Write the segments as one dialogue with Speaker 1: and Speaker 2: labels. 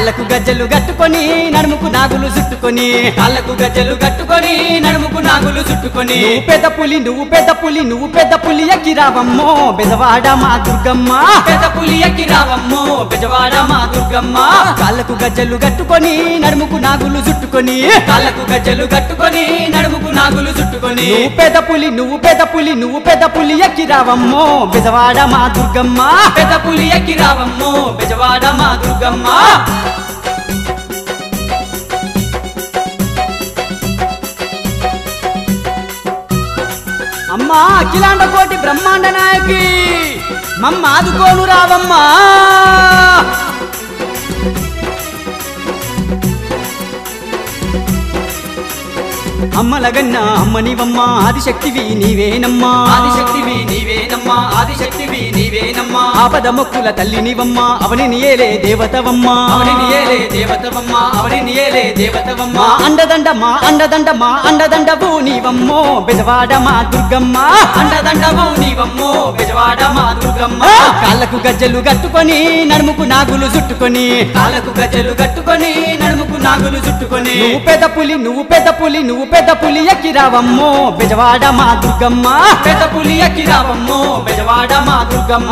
Speaker 1: కాళ్ళకు గజ్జలు కట్టుకొని నడుముకు నాగులు చుట్టుకొని
Speaker 2: కాళ్ళకు గజ్జలు కట్టుకొని నడుముకు నాగులు చుట్టుకొని
Speaker 1: నువ్వు పెద్ద పులి నువ్వు పెద్ద పులి నువ్వు పెద్ద పులి ఎక్కి రావమ్మో బెదవాడ మా దుర్గమ్మ
Speaker 2: పెద్ద పులి ఎక్కి రావమ్మో బెజవాడ మా దుర్గమ్మ
Speaker 1: కాళ్ళకు గజ్జలు కట్టుకొని నడుముకు నాగులు చుట్టుకొని
Speaker 2: కాళ్ళకు గజ్జలు కట్టుకొని నడుముకు నాగులు చుట్టుకొని
Speaker 1: నువ్వు పెద్ద పులి నువ్వు పెద్ద పులి నువ్వు పెద్ద పులి ఎక్కి రావమ్మో బెదవాడ మా దుర్గమ్మ
Speaker 2: పెద్ద పులి ఎక్కి రావమ్మో బెజవాడ మా దుర్గమ్మ
Speaker 1: అమ్మా అఖిలాండ కోటి బ్రహ్మాండ నాయకి మమ్మ ఆదుకోను రావమ్మా అమ్మలగన్న అమ్మనివమ్మ ఆదిశక్తివి నీవేనమ్మా
Speaker 2: ఆదిశక్తివి నీవేనమ్మా ఆదిశక్తివి నీవేనమ్మా
Speaker 1: ఆపద మొక్కుల తల్లినివమ్మ అవని నియేలే దేవతవమ్మా
Speaker 2: అవని నియేలే దేవతవమ్మ అవని నియేలే దేవతవమ్మ
Speaker 1: మా అండదండ మా అండదండ మా అండదండవు నీవమ్మో బెదవాడ మా దుర్గమ్మ
Speaker 2: అండదండవు నీవమ్మో బెజవాడ మా దుర్గమ్మ
Speaker 1: కాళ్ళకు గజ్జలు కట్టుకొని నడుముకు నాగులు చుట్టుకొని
Speaker 2: కాళ్ళకు గజ్జలు కట్టుకొని నడుముకు నాగులు చుట్టుకొని
Speaker 1: నువ్వు పెద్ద పులి నువ్వు పెద్ద పులి నువ్వు పెద్ద పులి ఎక్కి రావమ్మో బెజవాడ మా దుర్గమ్మ
Speaker 2: పెద్ద పులి ఎక్కి రావమ్మో బెజవాడ మా దుర్గమ్మ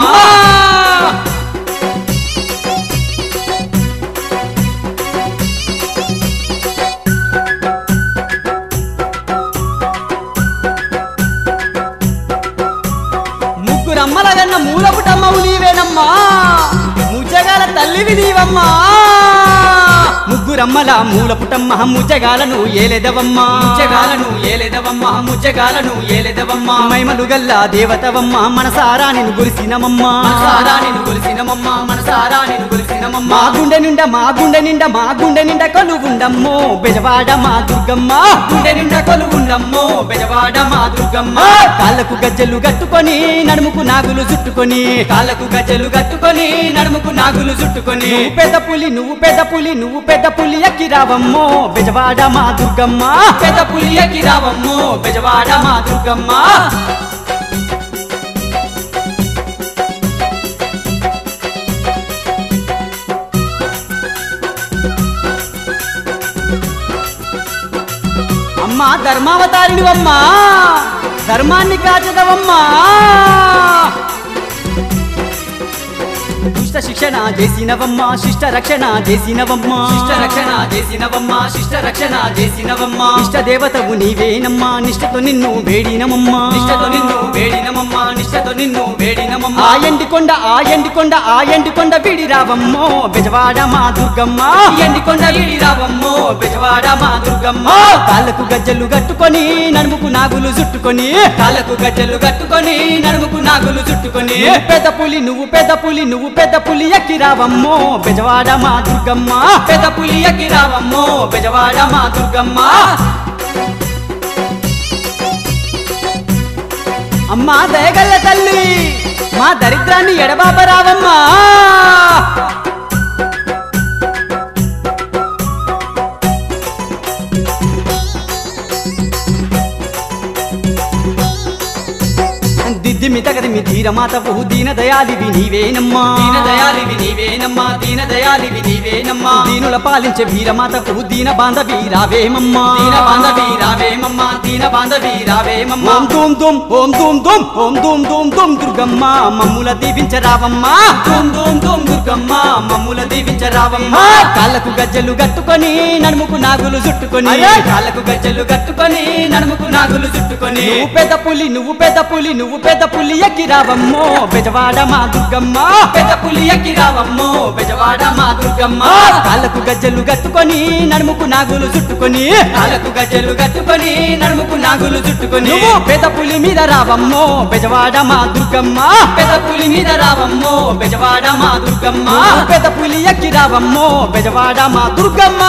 Speaker 1: ముగ్గురమ్మలగన్న మూలపుటమ్మవు నీవేనమ్మా ముజ్జగాల తల్లివి నీవమ్మా ముగ్గురమ్మల మూలపుటమ్మ ముజ్జగాలను ఏలేదవమ్మా
Speaker 2: ముచ్చగాలను ఏలేదవమ్మ ముచ్చగాలను ఏలేదవమ్మ
Speaker 1: మైమలు గల్ల దేవతవమ్మ మనసారా నిన్ను గురిసినమమ్మా
Speaker 2: మనసారా నిన్ను కొలిసినమమ్మ మనసారా నిన్ను కొలిసినమమ్మ
Speaker 1: మా గుండె నిండా మా గుండె నిండా మా గుండె నిండా కొలువుండమ్మో బెజవాడ మా దుర్గమ్మ
Speaker 2: గుండె నిండా కొలువుండమ్మో బెజవాడ మా దుర్గమ్మ
Speaker 1: కాళ్ళకు గజ్జలు కట్టుకొని నడుముకు నాగులు చుట్టుకొని
Speaker 2: కాళ్ళకు గజ్జలు కట్టుకొని నడుముకు నాగులు చుట్టుకొని
Speaker 1: నువ్వు పెద్ద పులి నువ్వు పెద్ద పులి నువ్వు పెద్ద పులి ఎక్కి రావమ్మో బెజవాడ మా దుర్గమ్మ
Speaker 2: పెద్ద పులి ఎక్కి రావమ్మో బెజవాడ మా దుర్గమ్మ
Speaker 1: అమ్మా ధర్మావతారినివమ్మా ధర్మాన్ని కాచదవమ్మా దుష్ట శిక్షణ చేసినవమ్మా శిష్ట రక్షణ చేసినవమ్మా
Speaker 2: శిష్ట రక్షణ చేసినవమ్మ శిష్ట రక్షణ చేసినవమ్మ
Speaker 1: ఇష్ట దేవతవు నీవేనమ్మా నిష్టతో నిన్ను వేడినమమ్మా
Speaker 2: నిష్టతో నిన్ను వేడినమమ్మ నిష్టతో నిన్ను వేడినమమ్మ
Speaker 1: ఆ ఎండి కొండ ఆ ఎండి కొండ ఆ ఎండి కొండ విడి రావమ్మో బెజవాడ మా దుర్గమ్మ
Speaker 2: ఎండి కొండ ఈడి రావమ్మో బెజవాడ మా దుర్గమ్మ
Speaker 1: కాళ్ళకు గజ్జలు కట్టుకొని నడుముకు నాగులు చుట్టుకొని
Speaker 2: కాళ్ళకు గజ్జలు కట్టుకొని నడుముకు నాగులు చుట్టుకొని
Speaker 1: నువ్వు పెద్ద పులి నువ్వు పెద్ద పులి నువ్వు పెద్ద పులి ఎక్కి రావమ్మో బెజవాడ మా దుర్గమ్మ
Speaker 2: పెద్ద పులి ఎక్కి రావమ్మో బెజవాడ మా దుర్గమ్మ
Speaker 1: అమ్మా దయగల్ల తల్లి మా దరిద్రాన్ని ఎడబాప రావమ్మా దిద్దిమి తగదిమి ధీరమాతవు దీన దయాలివి నీవేనమ్మా
Speaker 2: దీన దయాలివి నీవేనమ్మా దీన దయాలివి నీవేనమ్మా
Speaker 1: దీనుల పాలించే వీరమాతవు దీన బాంధవి రావేమమ్మా
Speaker 2: దీన బాంధవి రావేమమ్మా దీన బాంధవి రావేమమ్మా
Speaker 1: ఓం ధూమ్ ధూమ్ ఓం ధూమ్ ధూమ్ ఓం ధూమ్ ధూమ్ ధూమ్ దుర్గమ్మ మమ్ముల దీవించరావమ్మా
Speaker 2: ధూమ్ ధూమ్ ధూమ్ దుర్గమ్మ మమ్ముల దీవించరావమ్మా
Speaker 1: కాళ్ళకు గజ్జలు కట్టుకొని నడుముకు నాగులు చుట్టుకొని
Speaker 2: కాళ్ళకు గజ్జలు కట్టుకొని నడుముకు నాగులు చుట్టుకొని
Speaker 1: నువ్వు పెద్ద పులి నువ్వు పెద్ద పులి నువ్వు పెద్ద పులి ఎక్కి రావమ్మో బెజవాడ మా దుర్గమ్మ
Speaker 2: పెద్ద పులి ఎక్కి రావమ్మో బెజవాడ మా దుర్గమ్మ
Speaker 1: కాళ్ళకు గజ్జలు కట్టుకొని నడుముకు నాగులు చుట్టుకొని
Speaker 2: కాళ్ళకు గజ్జలు కట్టుకొని నడుముకు నాగులు చుట్టుకొని
Speaker 1: నువ్వు పెద్ద పులి మీద రావమ్మో బెజవాడ మా దుర్గమ్మ
Speaker 2: పెద్ద పులి మీద రావమ్మో బెజవాడ మా దుర్గమ్మ
Speaker 1: నువ్వు పెద్ద పులి ఎక్కి రావమ్మో బెజవాడ మా దుర్గమ్మ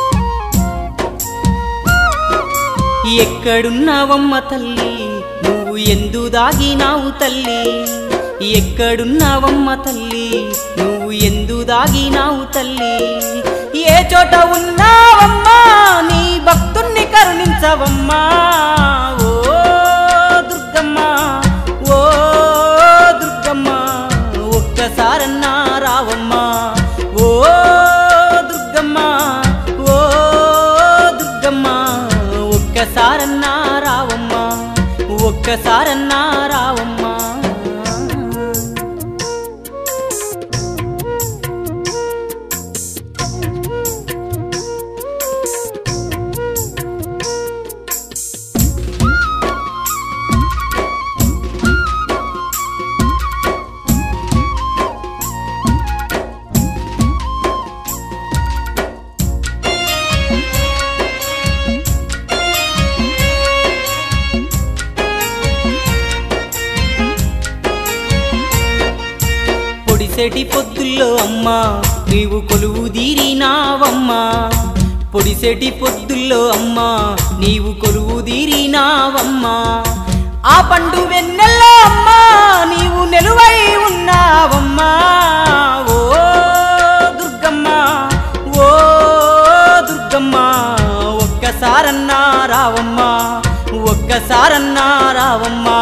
Speaker 3: ఎక్కడున్నావమ్మ తల్లి నువ్వు
Speaker 1: ఎందు దాగినావు తల్లి ఎక్కడున్నావమ్మ తల్లి నువ్వు ఎందు దాగినావు తల్లి ఏ చోట ఉన్నావమ్మా నీ భక్తుణ్ణి కరుణించవమ్మా ఓ దుర్గమ్మ ఓ దుర్గమ్మ ఒక్కసారన్నా రావమ్మా ఓ దుర్గమ్మ ఓ దుర్గమ్మ ఒక్కసారన్నా రావమ్మా ఒక్కసారన్నా రావమ్మా పొడిసెటి పొద్దుల్లో అమ్మా నీవు కొలువు తీరినావమ్మా పొడిసెటి పొద్దుల్లో అమ్మా నీవు కొలువు తీరినావమ్మా ఆ పండు వెన్నెల్లో అమ్మా నీవు నిలువై ఉన్నావమ్మా ఓ దుర్గమ్మ ఓ దుర్గమ్మ ఒక్కసారన్నా రావమ్మా ఒక్కసారన్నా రావమ్మా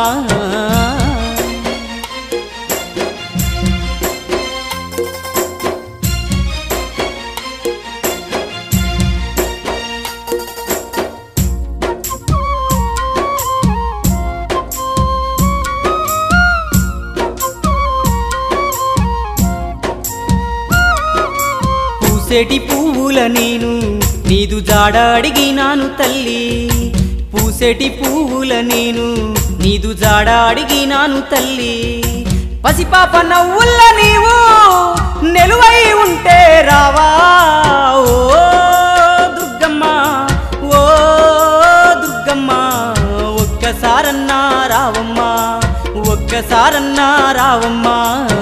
Speaker 1: పూసేటి పువ్వుల నేను నీదు జాడ అడిగినాను తల్లి పూసేటి పువ్వుల నేను నీదు జాడ అడిగినాను తల్లి పసిపాప నవ్వుల్ల నీవు నెలువై ఉంటే రావా ఓ దుర్గమ్మ ఓ దుర్గమ్మ ఒక్కసారన్నా రావమ్మా ఒక్కసారన్నా రావమ్మా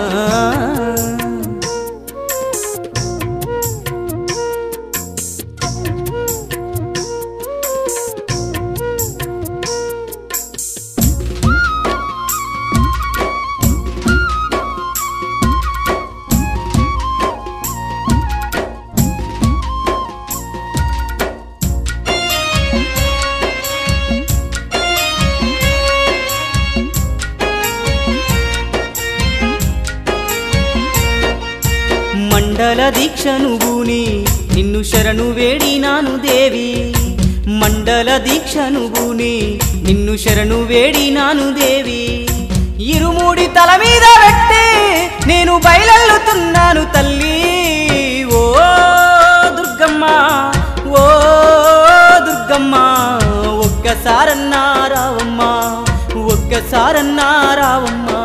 Speaker 1: మండల దీక్షను బూని నిన్ను శరణు వేడినాను దేవి మండల దీక్షను బూని నిన్ను శరణు వేడినాను దేవి ఇరుముడి తల మీద పెట్టి నేను బయలెల్లుతున్నాను తల్లి ఓ దుర్గమ్మ ఓ దుర్గమ్మ ఒక్కసారన్నా రావమ్మా ఒక్కసారన్నా రావమ్మా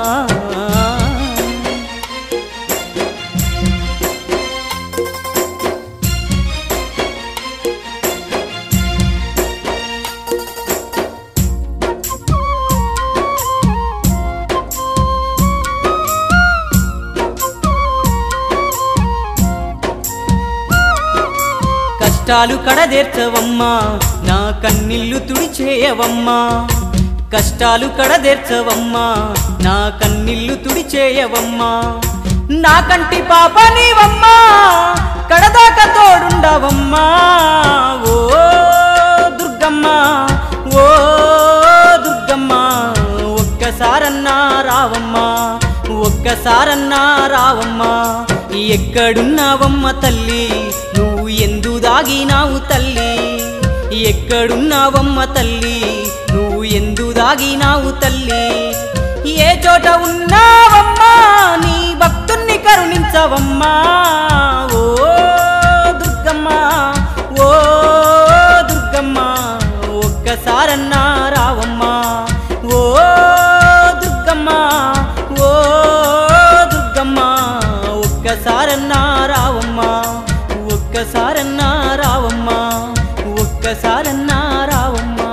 Speaker 1: కష్టాలు కడదేర్చవమ్మా నా కన్నీళ్లు తుడిచేయవమ్మా కష్టాలు కడదేర్చవమ్మా నా కన్నీళ్లు తుడిచేయవమ్మా నా కంటి పాప నీవమ్మా కడదాకా తోడుండవమ్మా ఓ దుర్గమ్మ ఓ దుర్గమ్మ ఒక్కసారన్నా రావమ్మా ఒక్కసారన్నా రావమ్మా ఎక్కడున్నావమ్మ తల్లి నువ్వు ఎందు దాగినావు తల్లి ఎక్కడున్నావమ్మ తల్లి నువ్వు ఎందు దాగినావు తల్లి ఏ చోట ఉన్నావమ్మా నీ భక్తుణ్ణి కరుణించవమ్మా ఓ దుర్గమ్మ ఓ దుర్గమ్మ ఒక్కసారన్నా రావమ్మా ఓ దుర్గమ్మ ఓ దుర్గమ్మ ఒక్కసారన్నా రావమ్మా ఒక్కసారన్నా రావమ్మా ఒక్కసారన్నా రావమ్మా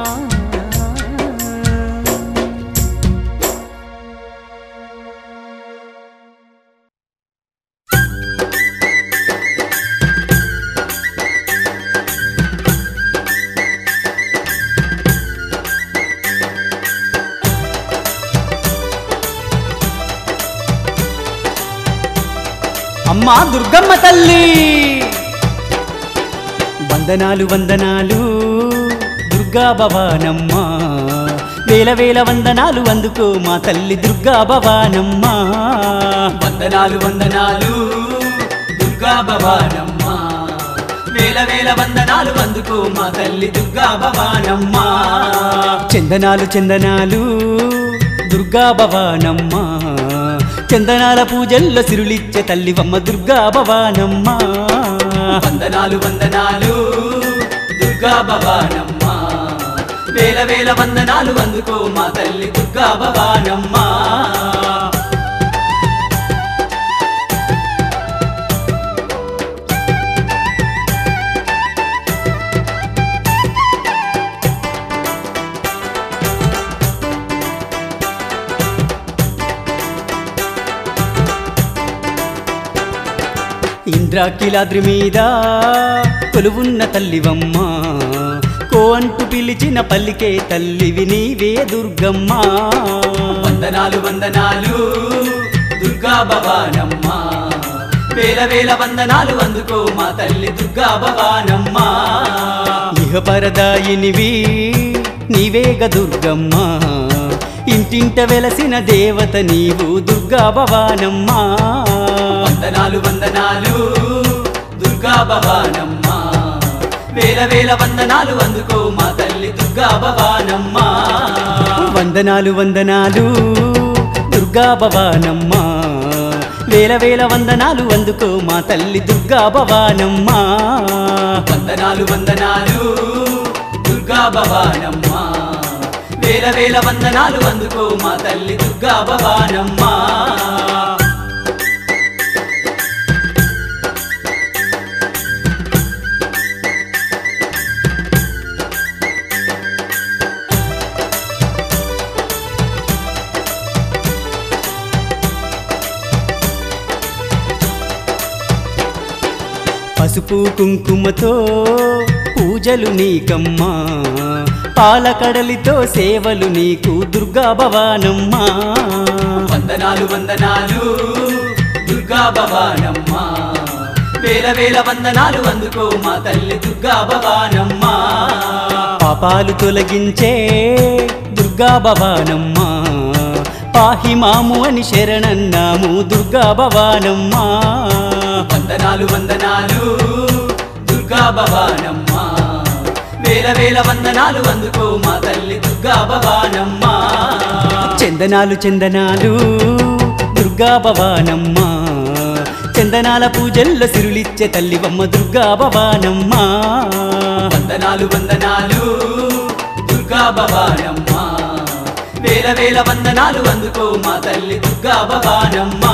Speaker 1: మా దుర్గమ్మ తల్లి వందనాలు వందనాలు దుర్గా భవానమ్మ వేల వేల వందనాలు అందుకో మా తల్లి దుర్గా భవానమ్మ
Speaker 2: వందనాలు వందనాలు దుర్గా భవానమ్మ వేల వేల వందనాలు అందుకో మా తల్లి దుర్గా భవానమ్మ
Speaker 1: చందనాలు చందనాలు దుర్గా భవానమ్మ చందనాల పూజల్లో సిరులిచ్చే తల్లివమ్మ దుర్గా భవానమ్మ
Speaker 2: వందనాలు వందనాలు దుర్గా భవానమ్మ వేల వేల వందనాలు అందుకో మా తల్లి దుర్గా భవానమ్మ
Speaker 1: ఇంద్రాకిలాద్రి మీద కొలువున్న తల్లివమ్మ కో అంటూ పిలిచిన పల్లికే తల్లివి నీవే దుర్గమ్మ
Speaker 2: వందనాలు వందనాలు దుర్గా భవానమ్మ వేల వేల వందనాలు అందుకో మా తల్లి దుర్గా భవానమ్మ
Speaker 1: ఇహ పరదాయినివి నీవేగ దుర్గమ్మ ఇంటింట వెలసిన దేవత నీవు దుర్గా భవానమ్మ
Speaker 2: వందనాలు వందనాలు దుర్గా భవానమ్మ వేల వేల వందనాలు అందుకో మా తల్లి దుర్గా భవానమ్మ
Speaker 1: వందనాలు వందనాలు దుర్గా భవానమ్మ వేల వేల వందనాలు అందుకో మా తల్లి దుర్గా భవానమ్మ
Speaker 2: వందనాలు వందనాలు దుర్గా భవానమ్మ వేల వేల వందనాలు అందుకో మా తల్లి దుర్గా భవానమ్మ
Speaker 1: పసుపు కుంకుమతో పూజలు నీకమ్మా పాలకడలితో సేవలు నీకు దుర్గా భవానమ్మ
Speaker 2: వందనాలు వందనాలు దుర్గా భవానమ్మ వేల వేల వందనాలు అందుకో మా తల్లి దుర్గా భవానమ్మ
Speaker 1: పాపాలు తొలగించే దుర్గా భవానమ్మ పాహి మాము అని శరణన్నాము దుర్గా భవానమ్మ
Speaker 2: వందనాలు వందనాలు దుర్గా భవానమ్మ వేల వేల వందనాలు అందుకో మా తల్లి దుర్గా భవానమ్మ
Speaker 1: చందనాలు చందనాలు దుర్గా భవానమ్మ చందనాల పూజల్లో సిరులిచ్చే తల్లివమ్మ దుర్గా భవానమ్మ
Speaker 2: వందనాలు వందనాలు దుర్గా భవానమ్మ వేల వేల వందనాలు అందుకో మా తల్లి దుర్గా భవానమ్మ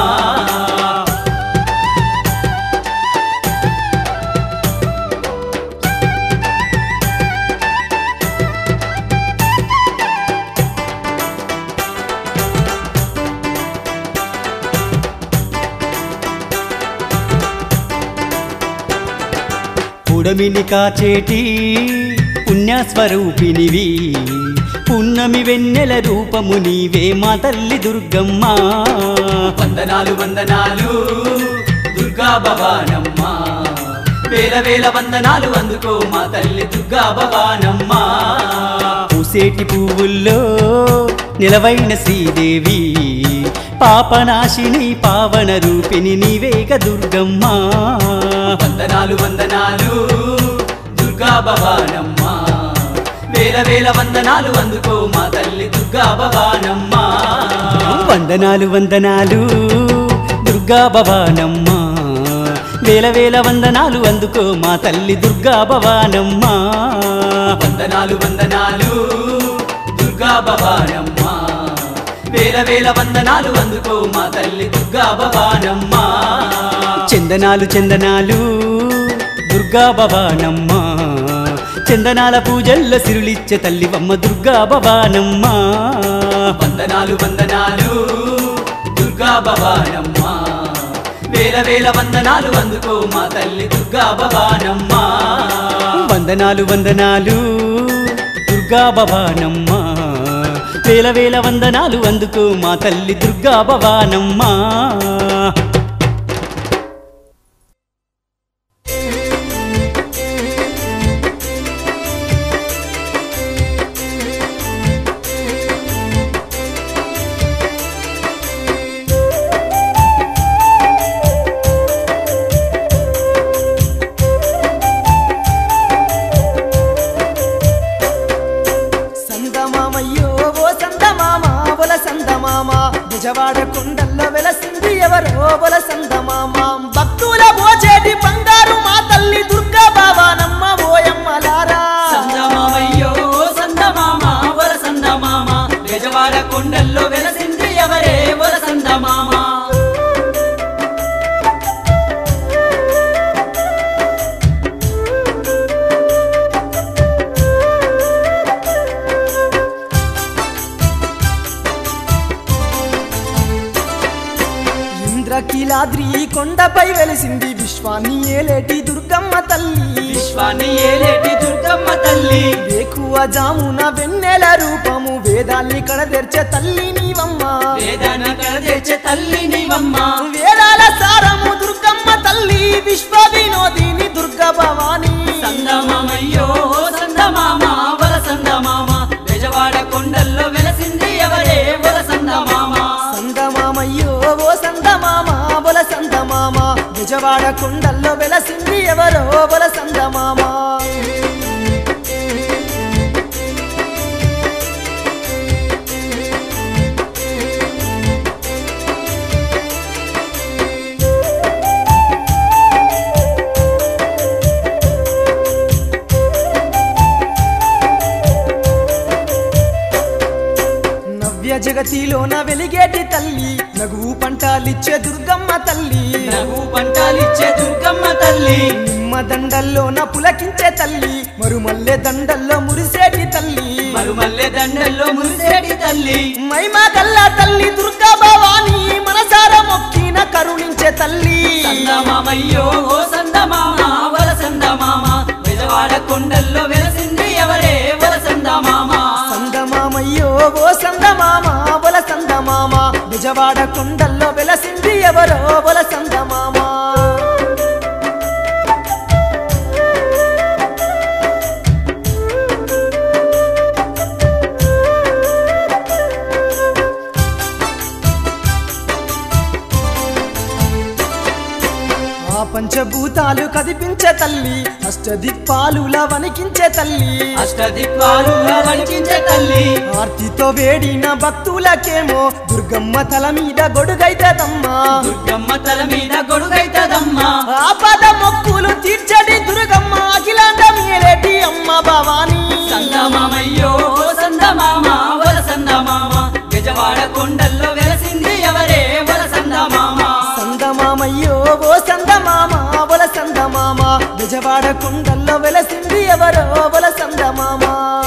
Speaker 1: పుడమిని కాచేటి పుణ్యస్వరూపినివి పున్నమి వెన్నెల రూపము నీవే మా తల్లి దుర్గమ్మ
Speaker 2: వందనాలు వందనాలు దుర్గా భవానమ్మ వేల వేల వందనాలు అందుకో మా తల్లి దుర్గా భవానమ్మ
Speaker 1: పూసేటి పువ్వుల్లో నిలవైన శ్రీదేవి పాపనాశిని పావన రూపిణి నీవేగ దుర్గమ్మ
Speaker 2: వందనాలు వందనాలు దుర్గా భవానమ్మ వేల వేల వందనాలు అందుకో మా తల్లి దుర్గా భవానమ్మ
Speaker 1: వందనాలు వందనాలు దుర్గా భవానమ్మ వేల వేల వందనాలు అందుకో మా తల్లి దుర్గా భవానమ్మ
Speaker 2: వందనాలు వందనాలు దుర్గా భవానమ్మ వేల వేల వందనాలు అందుకో మా తల్లి దుర్గా భవానమ్మ
Speaker 1: చందనాలు చందనాలు దుర్గా భవానమ్మ చందనాల పూజల్లో సిరులిచ్చే తల్లివమ్మ దుర్గా భవానమ్మ
Speaker 2: వందనాలు వందనాలు దుర్గా భవానమ్మ వేల వేల వందనాలు అందుకో మా తల్లి దుర్గా భవానమ్మ
Speaker 1: వందనాలు వందనాలు దుర్గా భవానమ్మ వేల వేల వందనాలు అందుకో మా తల్లి దుర్గా భవానమ్మ
Speaker 3: నిజవాడ కొండల్లో వెలసింది ఎవరో బొలసంద మామ భక్తుల మోచేటి బంగారు మా తల్లి దుర్గా బాబానమ్మ ఓయమ్మలారా
Speaker 2: సందమామయ్యో సందమామ వర సందమామ బెజవాడ కొండల్లో వెలసింది ఎవరే వర సందమామ
Speaker 3: ఇంద్రకీలాద్రి కొండపై వెలిసింది విశ్వాన్ని ఏలేటి దుర్గమ్మ తల్లి
Speaker 2: విశ్వాన్ని ఏలేటి దుర్గమ్మ తల్లి
Speaker 3: వేకువ జామున వెన్నెల రూపము వేదాల్ని కడదెర్చే తల్లి నీవమ్మ
Speaker 2: వేదాన్ని కడదెచ్చే తల్లి నీవమ్మ
Speaker 3: వేదాల సారము దుర్గమ్మ తల్లి విశ్వ వినోదిని దుర్గ భవాని
Speaker 2: సందమామయ్యో సందమామ వర సందమామ బెజవాడ కొండల్లో వెలసింది ఎవరే వర సందమామ
Speaker 3: సందమామయ్యో ఓ సందమామ బొల సందమామ నిజవాడ కొండల్లో వెలసింది ఎవరో బొల సందమామ నవ్య జగతిలోన వెలిగేటి తల్లి నగువు పంటాలిచ్చే దుర్గమ్మ తల్లి
Speaker 2: నవ్వు పంటాలిచ్చే దుర్గమ్మ తల్లి
Speaker 3: నిమ్మ దండల్లోన పులకించే తల్లి మరుమల్లె దండల్లో మురిసేటి తల్లి
Speaker 2: మరుమల్లె దండల్లో మురిసేటి తల్లి
Speaker 3: మైమా కల్లా తల్లి దుర్గా భవాని మనసార మొక్కిన కరుణించే తల్లి
Speaker 2: సందమామయ్యో ఓ సందమామ వల సందమామ బెజవాడ కొండల్లో వెలసింది ఎవరే వల సందమామ
Speaker 3: సందమామయ్యో ఓ సందమామ బొల సందమామ నిజవాడ కొండల్లో వెలసింది ఎవరో బొల సందమామ ఆ పంచభూతాలు కదిపించే తల్లి అష్టదిక్పాలుల వణికించే తల్లి
Speaker 2: అష్టదిక్పాలు వణికించే తల్లి
Speaker 3: ఆర్తితో వేడిన భక్తులకేమో దుర్గమ్మ తల మీద గొడుగైతదమ్మా
Speaker 2: దుర్గమ్మ తల మీద గొడుగైతదమ్మా
Speaker 3: ఆపద మొక్కులు తీర్చడి దుర్గమ్మ అఖిలాండ మేలేటి అమ్మ భవానీ
Speaker 2: సందమామయ్యో ఓ సందమామ వల సందమామ బెజవాడ కొండల్లో వెలసింది ఎవరే వల సందమామ
Speaker 3: సందమామయ్యో ఓ సందమామ బొల సందమామ నిజవాడ కుండల్లో వెలసింది ఎవరో బొల సందమామ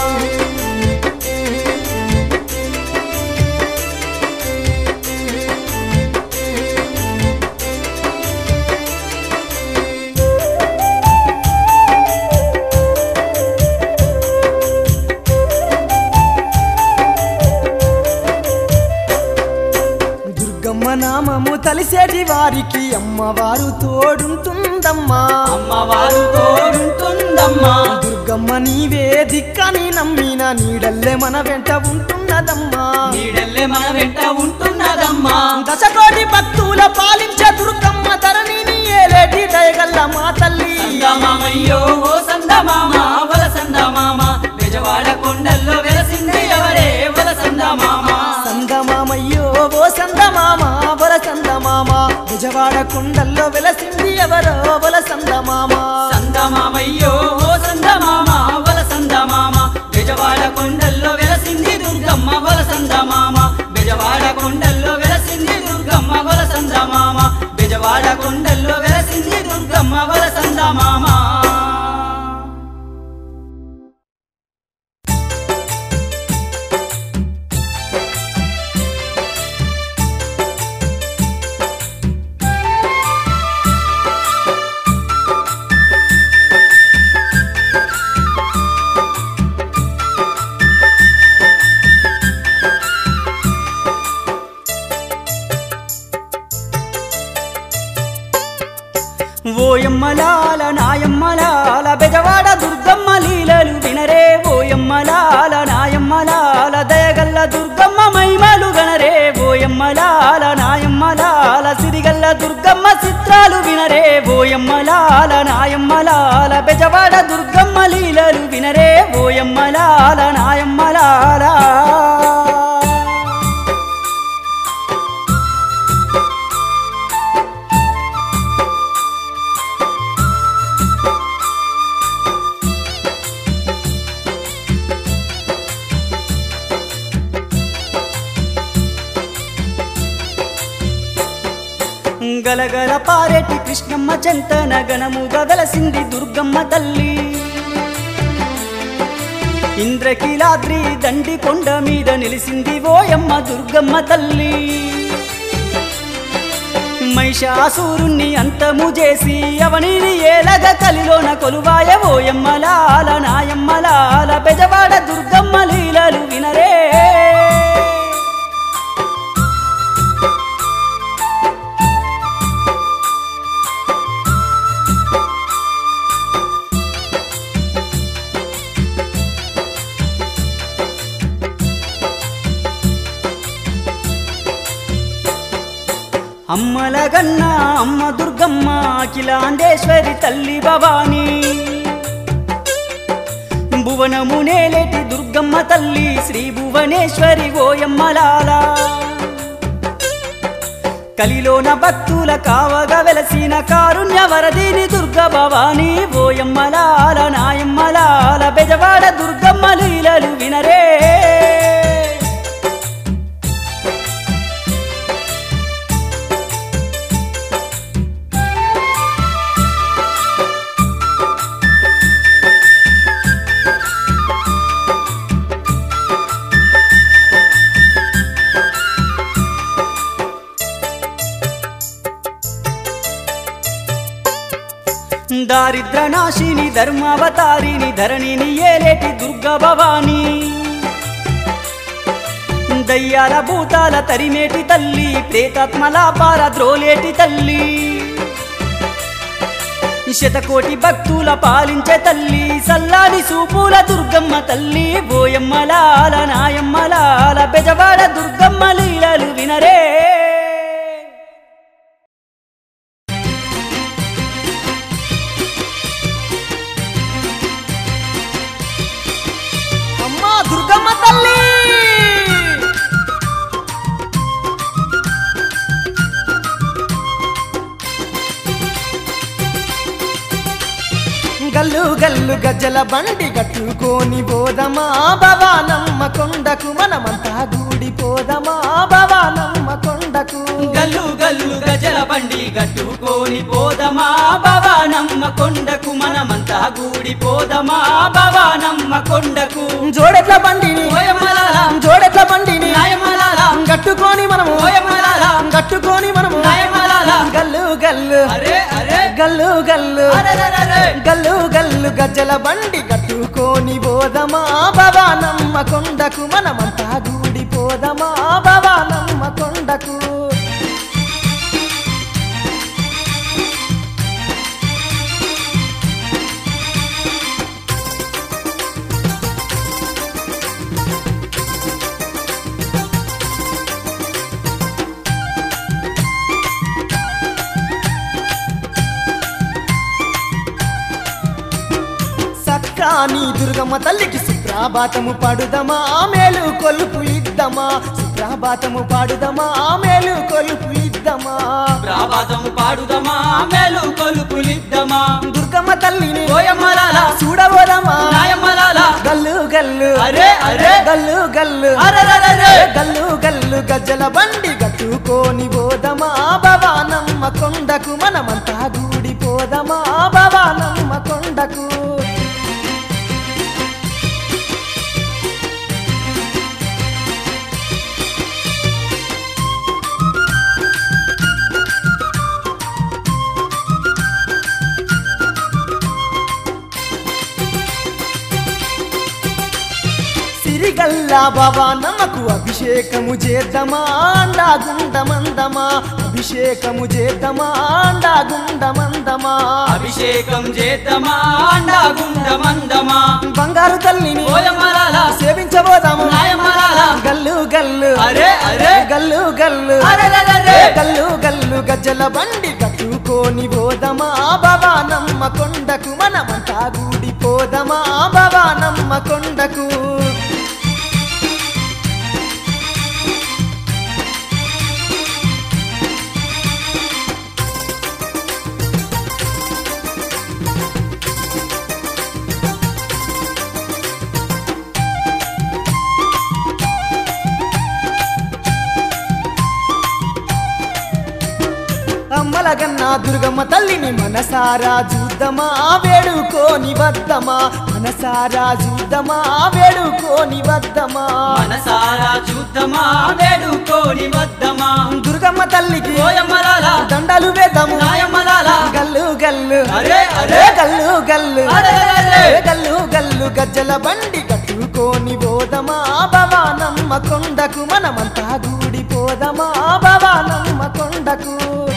Speaker 3: దుర్గమ్మ నామము తలిసేటి వారికి అమ్మవారు తోడుంటుందమ్మా
Speaker 2: అమ్మవారు తోడుంటుందమ్మా
Speaker 3: దుర్గమ్మ నీవే దిక్కని నమ్మిన నీడల్లే మన వెంట ఉంటున్నదమ్మా
Speaker 2: నీడల్లే మన వెంట ఉంటున్నదమ్మా
Speaker 3: దశకోటి భక్తుల పాలించే దుర్గమ్మ ధరణిని ఏలేటి దయగల్ల మా తల్లి
Speaker 2: సందమామయ్యో ఓ సందమామ వల సందమామ బెజవాడ కొండల్లో వెలసింది ఎవరే వల సందమామ
Speaker 3: సందమామయ్యో ఓ సందమామ బొల సందమామ విజవాడ కుండల్లో వెలసింది ఎవరో బొల సందమామ
Speaker 2: సందమామయ్యో ఓ సందమామ వల సందమామ బెజవాడ కొండల్లో వెలసింది దుర్గమ్మ వల సందమామ బెజవాడ కొండల్లో వెలసింది దుర్గమ్మ వల సందమామ బెజవాడ కొండల్లో వెలసింది దుర్గమ్మ వల సందమామ
Speaker 1: ఓయమ్మలాల నాయమ్మలాల బెజవాడ దుర్గమ్మ లీలలు వినరే ఓయమ్మలాల నాయమ్మలాల దయగల్ల దుర్గమ్మ మైమలు గనరే ఓయమ్మలాల నాయమ్మలాల సిరిగల్ల దుర్గమ్మ చిత్రాలు వినరే ఓయమ్మలాల నాయమ్మలాల బెజవాడ దుర్గమ్మ లీలలు వినరే ఓయమ్మలాల నాయమ్మలాల గలగల పారేటి కృష్ణమ్మ చెంతన గణముగా వెలసింది దుర్గమ్మ తల్లి ఇంద్రకీలాద్రి దండి కొండ మీద నిలిసింది ఓయమ్మ దుర్గమ్మ తల్లి మహిషాసురుణ్ణి అంతము చేసి అవనిని ఏలగ కలిలోన కొలువాయ ఓయమ్మలాల నాయమ్మలాల బెజవాడ దుర్గమ్మ లీలలు వినరే అమ్మల గన్న అమ్మ దుర్గమ్మ అఖిలాండేశ్వరి తల్లి భవాని భువనము నేలేటి దుర్గమ్మ తల్లి శ్రీ భువనేశ్వరి ఓయమ్మలాల కలిలోన భక్తుల కావగా వెలసిన కారుణ్య వరదిని దుర్గ భవాని ఓయమ్మలాల నాయమ్మలాల బెజవాడ దుర్గమ్మ లీలలు వినరే దారిద్ర నాశిని ధర్మావతారిని ధరణిని ఏలేటి దుర్గ భవాని దయ్యాల భూతాల తరిమేటి తల్లి ప్రేతాత్మల పార ద్రోలేటి తల్లి శతకోటి భక్తుల పాలించే తల్లి సల్లాని సూపుల దుర్గమ్మ తల్లి బోయమ్మలాల నాయమ్మలాల బెజవాడ దుర్గమ్మ లీలలు వినరే
Speaker 3: అమ్మా దుర్గమ్మ తల్లి గల్లు గల్లు గజ్జల బండి కట్టుకొని పోదమా భవానమ్మ కొండకు మనమంతా గూడి పోదమా భవానమ్మ కొండకు
Speaker 2: గల్లు గల్లు గజల బండి గట్టుకొని పోదమా భవానమ్మ కొండకు మనమంతా గూడి పోదమా భవానమ్మ కొండకు
Speaker 3: జోడెట్ల బండిని
Speaker 2: ఓయమ్మలాల
Speaker 3: జోడెట్ల బండిని
Speaker 2: నాయమ్మలాల
Speaker 3: కట్టుకొని మనము
Speaker 2: ఓయమ్మలాల
Speaker 3: కట్టుకొని మనము
Speaker 2: నాయమ్మలాల
Speaker 3: గల్లు గల్లు
Speaker 2: అరే అరే
Speaker 3: గల్లు గల్లు
Speaker 2: అరెరెరెరె.
Speaker 3: గల్లు గల్లు గజ్జల బండి కట్టుకొని పోదమా భవానమ్మ కొండకు మనమంతా గూడి పోదమా భవానమ్మ కొండకు సక్కాని దుర్గమ్మ తల్లికి సుప్రాభాతము పాడుదమా మేలు కొలుపు ఇద్దమా సుప్రాభాతము పాడుదమా మేలు కొలుపు ఇద్దమా
Speaker 2: ప్రాభాతము పాడుదమా మేలు కొలుపులిద్దమా
Speaker 3: దుర్గమ్మ తల్లిని
Speaker 2: ఓయమ్మలాల
Speaker 3: చూడబోదమా
Speaker 2: నాయమ్మలాల
Speaker 3: గల్లు గల్లు
Speaker 2: అరే అరే
Speaker 3: గల్లు గల్లు
Speaker 2: అరెరెరెరె.
Speaker 3: గల్లు గల్లు గజ్జల బండి కట్టుకొని పోదమా భవానమ్మ కొండకు మనమంతా గూడి పోదమా భవానమ్మ కొండకు సిరిగల్లా భవానమ్మకు అభిషేకము చేద్దామా అండా గుండమందమా అభిషేకము చేద్దామా అండా గుండమందమా
Speaker 2: అభిషేకం చేద్దామా అండా గుండమందమా
Speaker 3: బంగారు తల్లిని
Speaker 2: ఓయమ్మలాల
Speaker 3: సేవించబోదాము
Speaker 2: నాయమ్మలాల
Speaker 3: గల్లు గల్లు
Speaker 2: అరే అరే
Speaker 3: గల్లు గల్లు
Speaker 2: అరెరెరెరె.
Speaker 3: గల్లు గల్లు గజ్జల బండి కట్టుకొని పోదమా భవానమ్మ కొండకు మనమంతా గూడి పోదమా భవానమ్మ కొండకు అమ్మల కలగన్న దుర్గమ్మ తల్లిని మనసారా చూద్దామా వేడుకోని వద్దమా మనసారా చూద్దామా వేడుకోని వద్దమా
Speaker 2: మనసారా చూద్దామా వేడుకోని వద్దమా
Speaker 3: దుర్గమ్మ తల్లికి
Speaker 2: ఓయమ్మలాల
Speaker 3: దండలు వేద్దాము
Speaker 2: నాయమ్మలాల
Speaker 3: గల్లు గల్లు
Speaker 2: అరే, అరే.
Speaker 3: గల్లు గల్లు
Speaker 2: అరే, అరే.
Speaker 3: ఏ గల్లు గల్లు గజ్జల బండి కట్టుకోని పోదమా భవానమ్మ కొండకు మనమంతా గూడిపోదమా భవానమ్మ కొండకు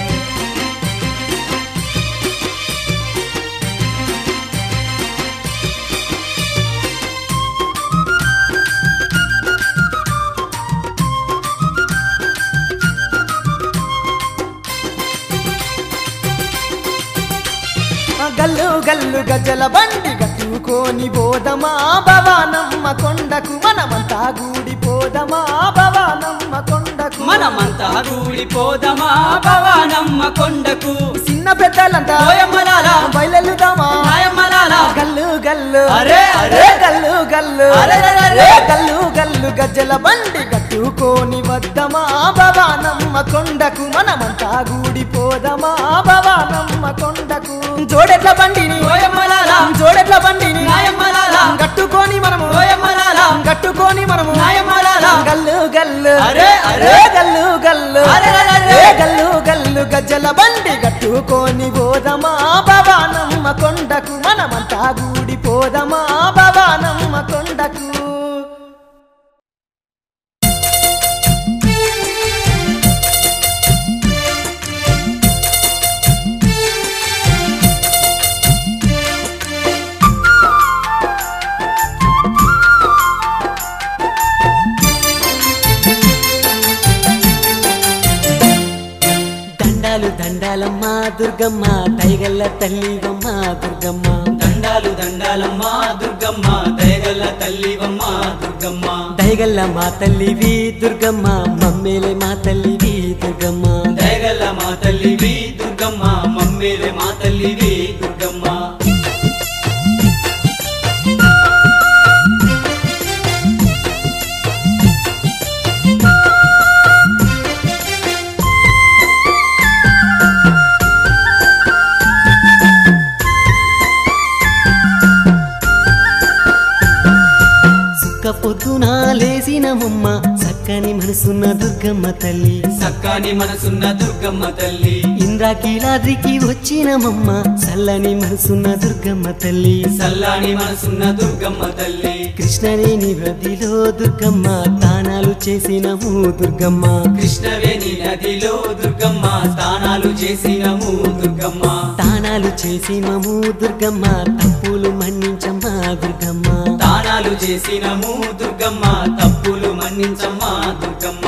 Speaker 3: ఆ గల్లు గల్లు గజ్జల బండి కట్టుకోని పోదమా భవానమ్మ కొండకు మనమంతా గూడిపోదమా భవానమ్మ కొండకు
Speaker 2: మనమంతా కూడిపోదమా భవానమ్మ కొండకు
Speaker 3: చిన్న పెద్దలంతా
Speaker 2: ఓయమ్మలాల
Speaker 3: బయలుదామా
Speaker 2: నాయమ్మలాల
Speaker 3: గల్లు గల్లు
Speaker 2: అరే, అరే.
Speaker 3: గల్లు గల్లు
Speaker 2: అరే, అరే, అరే.
Speaker 3: ఏ గల్లు గల్లు గజ్జల బండి కట్టుకోని వద్దమా భవానమ్మ కొండకు మనమంతా గూడిపోదమా భవానమ్మ కొండకు జోడెట్ల బండిని
Speaker 2: ఓయమ్మలాల
Speaker 3: జోడెట్ల బండిని
Speaker 2: నాయమ్మలాల
Speaker 3: కట్టుకొని మనము
Speaker 2: ఓయమ్మలాల
Speaker 3: కట్టుకొని మనము
Speaker 2: నాయమ్మలాల
Speaker 3: గల్లు గల్లు
Speaker 2: అరే, అరే.
Speaker 3: ఏ గల్లు గల్లు
Speaker 2: అరే, అరే, అరే.
Speaker 3: ఏ గల్లు గల్లు గజ్జల బండి కట్టుకొని పోదమా భవానమ్మ కొండకు మనమంతా గూడిపోదమా భవానమ్మ కొండకు
Speaker 4: దండాలు దండాలమ్మ దుర్గమ్మ దయగల్ల తల్లివమ్మ దుర్గమ్మ
Speaker 2: దండాలు దండాలమ్మ దుర్గమ్మ దయగల్ల తల్లివమ్మ దుర్గమ్మ
Speaker 4: దయగల్ల మా తల్లివి దుర్గమ్మ మమ్మేలే మా తల్లివి దుర్గమ్మ
Speaker 2: దయగల్ల మా తల్లివి దుర్గమ్మ మమ్మేలే మా తల్లివి దుర్గమ్మ
Speaker 4: సుక్క పొద్దున లేసినమమ్మ చక్కని మనసున్న దుర్గమ్మ తల్లి
Speaker 2: సక్కాని మనసున్న దుర్గమ్మ తల్లి
Speaker 4: ఇంద్రాకీలాద్రికి వచ్చినమమ్మ చల్లని మనసున్న దుర్గమ్మ తల్లి
Speaker 2: సల్లాని మనసున్న దుర్గమ్మ తల్లి
Speaker 4: కృష్ణవేణి వ్రతిలో దుర్గమ్మ దానాలు చేసినము దుర్గమ్మ
Speaker 2: కృష్ణవేణి నదిలో దుర్గమ్మ స్నానాలు చేసినము దుర్గమ్మ
Speaker 4: దానాలు చేసినము దుర్గమ్మ తప్పులు మన్నించమ్మా దుర్గమ్మ
Speaker 2: దానాలు చేసినము దుర్గమ్మ తప్పులు మన్నించమ్మా దుర్గమ్మ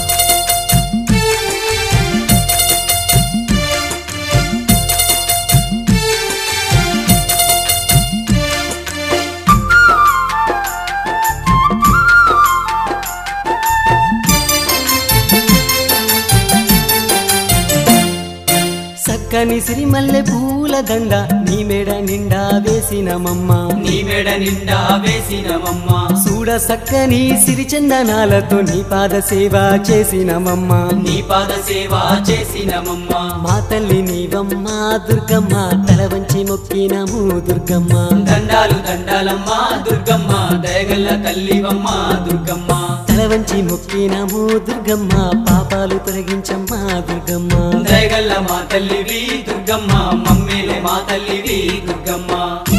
Speaker 4: చక్కని సిరిమల్లె పూల దండ నీ మెడ నిండా వేసినమమ్మ
Speaker 2: నీ మెడ నిండా వేసినమమ్మ
Speaker 4: చూడ చక్కని సిరిచందనాలతో నీ పాద సేవ చేసినమమ్మ
Speaker 2: నీ పాద సేవ చేసినమమ్మ
Speaker 4: మా తల్లి నీవమ్మ దుర్గమ్మ తల వంచి మొక్కినము దుర్గమ్మ
Speaker 2: దండాలు దండాలమ్మ దుర్గమ్మ దయగల్ల తల్లివమ్మ దుర్గమ్మ
Speaker 4: తల వంచి మొక్కినము దుర్గమ్మ పాపాలు తొలగించమ్మా దుర్గమ్మ
Speaker 2: దయగల్ల మా తల్లివి దుర్గమ్మ మమ్మీలే మా తల్లివి దుర్గమ్మ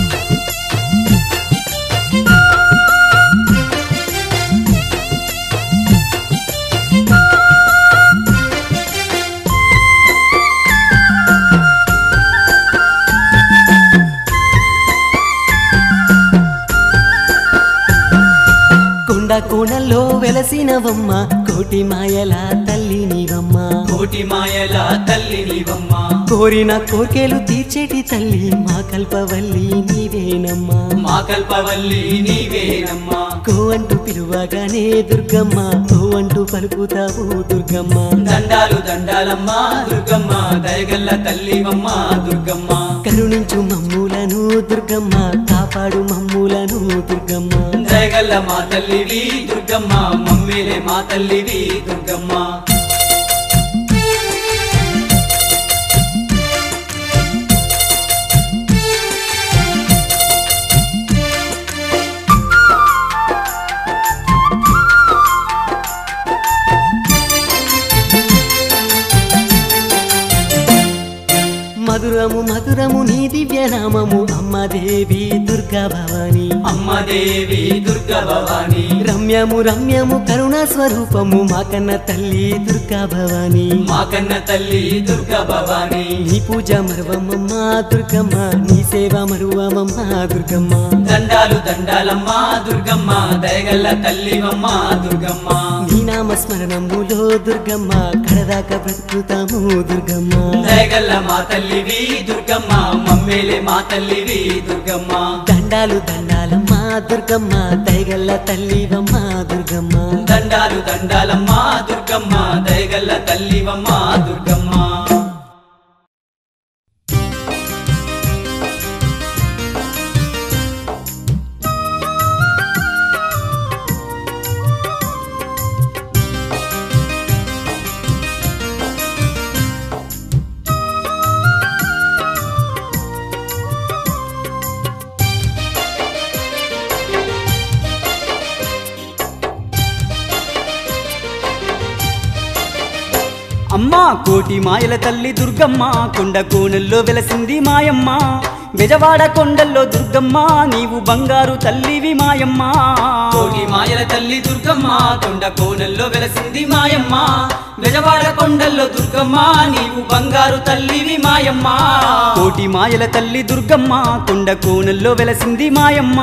Speaker 4: కొండ కోణల్లో వెలసినవమ్మ కోటి మాయల తల్లి నీవమ్మ
Speaker 2: కోటి మాయల తల్లి నీవమ్మ
Speaker 4: కోరిన కోర్కెలు తీర్చేటి తల్లి మా కల్పవల్లి నీవేనమ్మా
Speaker 2: మా కల్పవల్లి నీవేనమ్మా
Speaker 4: కో అంటూ పిలువగానే దుర్గమ్మ కో అంటూ పలుకుతావు దుర్గమ్మ
Speaker 2: దండాలు దండాలమ్మ దుర్గమ్మ దయగల్ల తల్లివమ్మ దుర్గమ్మ
Speaker 4: కరుణించు మమ్ములను దుర్గమ్మ కాపాడు మమ్ములను దుర్గమ్మ
Speaker 2: దయగల్ల మా తల్లివి దుర్గమ్మ మమ్మీలే మా తల్లివి దుర్గమ్మ
Speaker 4: నామము అమ్మదేవి దుర్గా భవాని
Speaker 2: అమ్మదేవి దుర్గ భవాని
Speaker 4: రమ్యము రమ్యము కరుణా స్వరూపము మా కన్న తల్లి దుర్గా భవాని
Speaker 2: మా కన్న తల్లి దుర్గ భవాని
Speaker 4: నీ పూజ మరువమమ్మ దుర్గమ్మ నీ సేవ మరువమమ్మ దుర్గమ్మ
Speaker 2: దండాలు దండాలమ్మ దుర్గమ్మ దయగల్ల తల్లివమ్మ దుర్గమ్మ
Speaker 4: నీ నామ స్మరణములో దుర్గమ్మ కడదాకా బ్రతుకుతాము దుర్గమ్మ
Speaker 2: దయగల్ల మా తల్లివి దుర్గమ్మ మమ్మేలే మా తల్లివి దుర్గమ్మ
Speaker 4: దండాలు దండాలమ్మ దుర్గమ్మ దయగల్ల తల్లివమ్మ దుర్గమ్మ
Speaker 2: దండాలు దండాలమ్మ దుర్గమ్మ దయగల్ల తల్లివమ్మ దుర్గమ్మ
Speaker 1: అమ్మా కోటి మాయల తల్లి దుర్గమ్మ కొండ కోనల్లో వెలసింది మాయమ్మ బెజవాడ కొండల్లో దుర్గమ్మ నీవు బంగారు తల్లివి మాయమ్మ
Speaker 2: కోటి మాయల తల్లి దుర్గమ్మ కొండ కోనల్లో వెలసింది మాయమ్మ బెజవాడ కొండల్లో దుర్గమ్మ నీవు బంగారు తల్లివి మాయమ్మ
Speaker 1: కోటి మాయల తల్లి దుర్గమ్మ కొండ కోనల్లో వెలసింది మాయమ్మ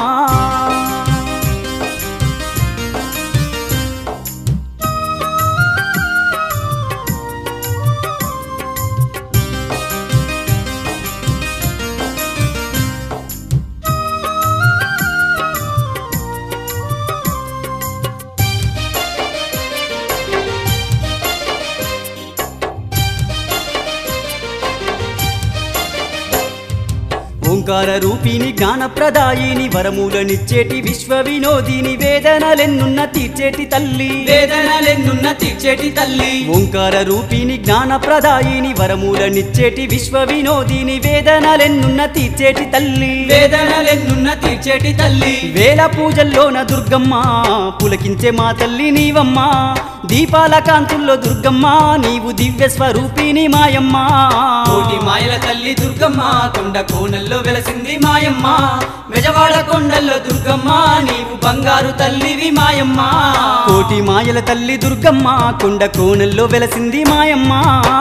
Speaker 1: ఓంకార రూపిణి జ్ఞానప్రదాయిని వరములనిచ్చేటి విశ్వ వినోదిని వేదనలెన్నున్న తీర్చేటి తల్లి
Speaker 2: వేదనలెన్నున్న తీర్చేటి తల్లి
Speaker 1: ఓంకార రూపిణి జ్ఞానప్రదాయిని వరములనిచ్చేటి విశ్వ వినోదిని వేదనలెన్నున్న తీర్చేటి తల్లి
Speaker 2: వేదనలెన్నున్న తీర్చేటి తల్లి
Speaker 1: వేల పూజల్లోన దుర్గమ్మ పులకించే మా తల్లి నీవమ్మ దీపాల కాంతుల్లో దుర్గమ్మ నీవు దివ్య స్వరూపిణి మాయమ్మ
Speaker 2: కోటి మాయల తల్లి దుర్గమ్మ కొండ కోనల్లో వెలసింది మాయమ్మ బెజవాడ కొండల్లో దుర్గమ్మ నీవు బంగారు తల్లివి మాయమ్మ
Speaker 1: కోటి మాయల తల్లి దుర్గమ్మ కొండ కోనల్లో వెలసింది మాయమ్మ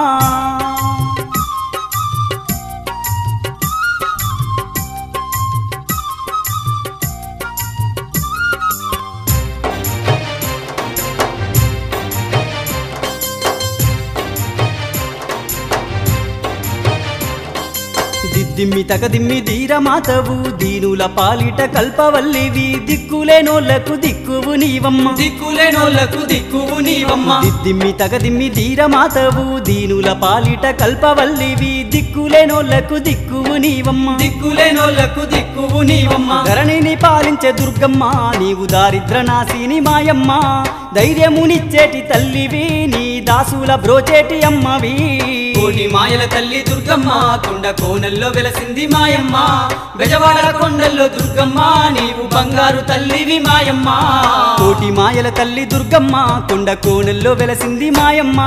Speaker 1: దిద్దిమ్మి తగదిమ్మి ధీరమాతవు దీనుల పాలిట కల్పవల్లివి దిక్కులేనోళ్లకు దిక్కువు నీవమ్మ
Speaker 2: దిక్కులేనోళ్లకు దిక్కువు నీవమ్మ
Speaker 1: దిద్దిమ్మి తగదిమ్మి ధీరమాతవు దీనుల పాలిట కల్పవల్లివి దిక్కులేనోళ్లకు దిక్కువు నీవమ్మ
Speaker 2: దిక్కులేనోళ్లకు దిక్కువు నీవమ్మ
Speaker 1: ధరణిని పాలించే దుర్గమ్మ నీవు దారిద్ర నాశిని మాయమ్మ ధైర్యమునిచ్చేటి తల్లివి నీ దాసుల బ్రోచేటి అమ్మవి
Speaker 2: కోటి మాయల తల్లి దుర్గమ్మ కొండ కోనల్లో వెలసింది మాయమ్మ బెజవాడ కొండల్లో దుర్గమ్మ నీవు బంగారు తల్లివి మాయమ్మ
Speaker 1: కోటి మాయల తల్లి దుర్గమ్మ కొండ కోనల్లో వెలసింది మాయమ్మ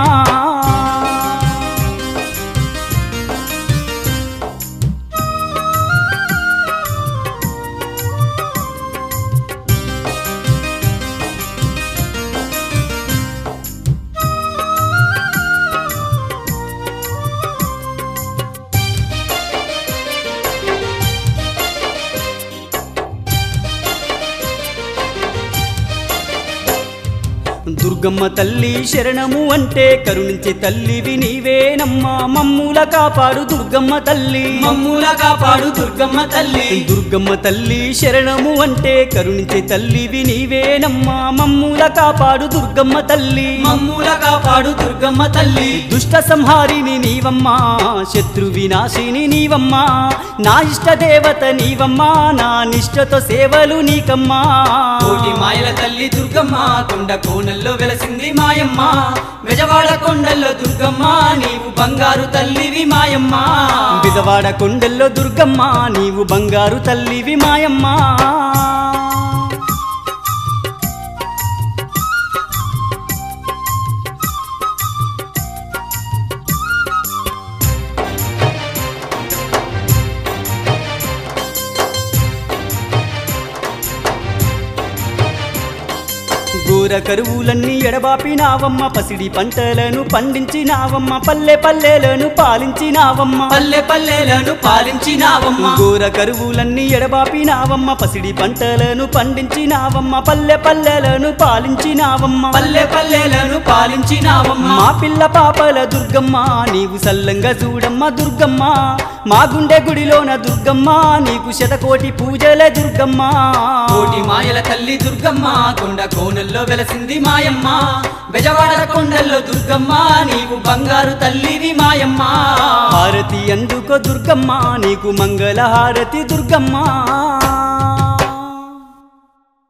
Speaker 1: దుర్గమ్మ తల్లి శరణము అంటే కరుణించే తల్లివి నీవేనమ్మా మమ్ముల కాపాడు దుర్గమ్మ తల్లి
Speaker 2: మమ్ముల కాపాడు దుర్గమ్మ తల్లి
Speaker 1: దుర్గమ్మ తల్లి శరణము అంటే కరుణించే తల్లివి నీవేనమ్మా మమ్ముల కాపాడు దుర్గమ్మ తల్లి
Speaker 2: మమ్ముల కాపాడు దుర్గమ్మ తల్లి
Speaker 1: దుష్ట సంహారిని నీవమ్మా శత్రు వినాశిని నీవమ్మా నా ఇష్ట దేవత నీవమ్మా నా నిష్టతో సేవలు నీకమ్మా
Speaker 2: కోటి మాయల తల్లి దుర్గమ్మ కొండ కోనల్లో వెలసింది మాయమ్మ బెజవాడ కొండల్లో దుర్గమ్మ నీవు బంగారు తల్లివి మాయమ్మ
Speaker 1: బిజవాడ కొండల్లో దుర్గమ్మ నీవు బంగారు తల్లివి మాయమ్మ ఘోర కరువులన్నీ ఎడబాపినావమ్మ పసిడి పంటలను పండించినావమ్మ పల్లె పల్లెలను పాలించినావమ్మ
Speaker 2: పల్లె పల్లెలను పాలించినావమ్మ
Speaker 1: ఘోర కరువులన్నీ ఎడబాపినావమ్మ పసిడి పంటలను పండించినావమ్మ పల్లె పల్లెలను పాలించినావమ్మ
Speaker 2: పల్లె పల్లెలను పాలించినావమ్మ
Speaker 1: మా పిల్ల పాపల దుర్గమ్మ నీవు సల్లంగా చూడమ్మ దుర్గమ్మ మా గుండె గుడిలోన దుర్గమ్మ నీకు శతకోటి పూజలే దుర్గమ్మ
Speaker 2: కోటి మాయల తల్లి దుర్గమ్మ కొండ కోనల్లో వెలసింది మాయమ్మ బెజవాడ కొండల్లో దుర్గమ్మ నీవు బంగారు తల్లివి మాయమ్మ
Speaker 1: హారతి అందుకో దుర్గమ్మ నీకు మంగళ హారతి దుర్గమ్మ